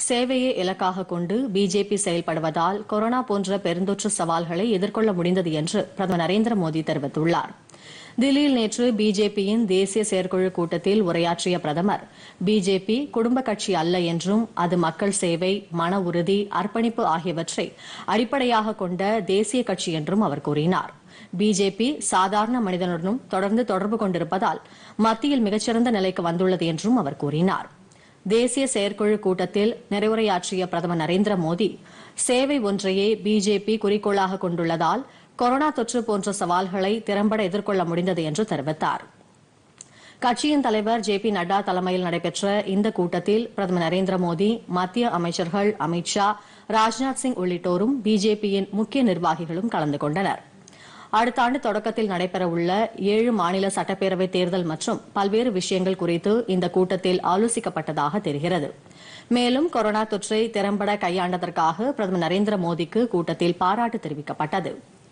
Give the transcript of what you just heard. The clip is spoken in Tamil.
சேவையை இலக்காக கொண்டு பிஜேபி செயல்படுவதால் கொரோனா போன்ற பெருந்தொற்று சவால்களை எதிர்கொள்ள முடிந்தது என்று பிரதமர் நரேந்திர மோடி தெரிவித்துள்ளார் தில்லியில் நேற்று பிஜேபியின் தேசிய செயற்குழு கூட்டத்தில் உரையாற்றிய பிரதமர் பிஜேபி குடும்ப கட்சி அல்ல என்றும் அது மக்கள் சேவை மன உறுதி அர்ப்பணிப்பு ஆகியவற்றை அடிப்படையாக கொண்ட தேசிய கட்சி என்றும் அவர் கூறினார் பிஜேபி சாதாரண மனிதனுடனும் தொடர்ந்து தொடர்பு கொண்டிருப்பதால் மத்தியில் மிகச்சிறந்த நிலைக்கு வந்துள்ளது என்றும் அவர் கூறினார் தேசிய செயற்குழு கூட்டத்தில் நிறைவுரையாற்றிய பிரதமர் நரேந்திர மோடி சேவை ஒன்றையே பிஜேபி குறிக்கோளாக கொண்டுள்ளதால் கொரோனா தொற்று போன்ற சவால்களை திறம்பட எதிர்கொள்ள முடிந்தது என்று தெரிவித்தார் கட்சியின் தலைவர் ஜே பி நட்டா தலைமையில் நடைபெற்ற இந்த கூட்டத்தில் பிரதமர் நரேந்திர மோடி மத்திய அமைச்சர்கள் அமித் ஷா ராஜ்நாத் சிங் உள்ளிட்டோரும் பிஜேபியின் முக்கிய நிர்வாகிகளும் கலந்து கொண்டனர் அடுத்த ஆண்டு தொடக்கத்தில் நடைபெறவுள்ள ஏழு மாநில சட்டப்பேரவை தேர்தல் மற்றும் பல்வேறு விஷயங்கள் குறித்து இந்த கூட்டத்தில் ஆலோசிக்கப்பட்டதாக தெரிகிறது மேலும் கொரோனா தொற்றை திறம்பட கையாண்டதற்காக பிரதமர் நரேந்திர மோடிக்கு கூட்டத்தில் பாராட்டு தெரிவிக்கப்பட்டது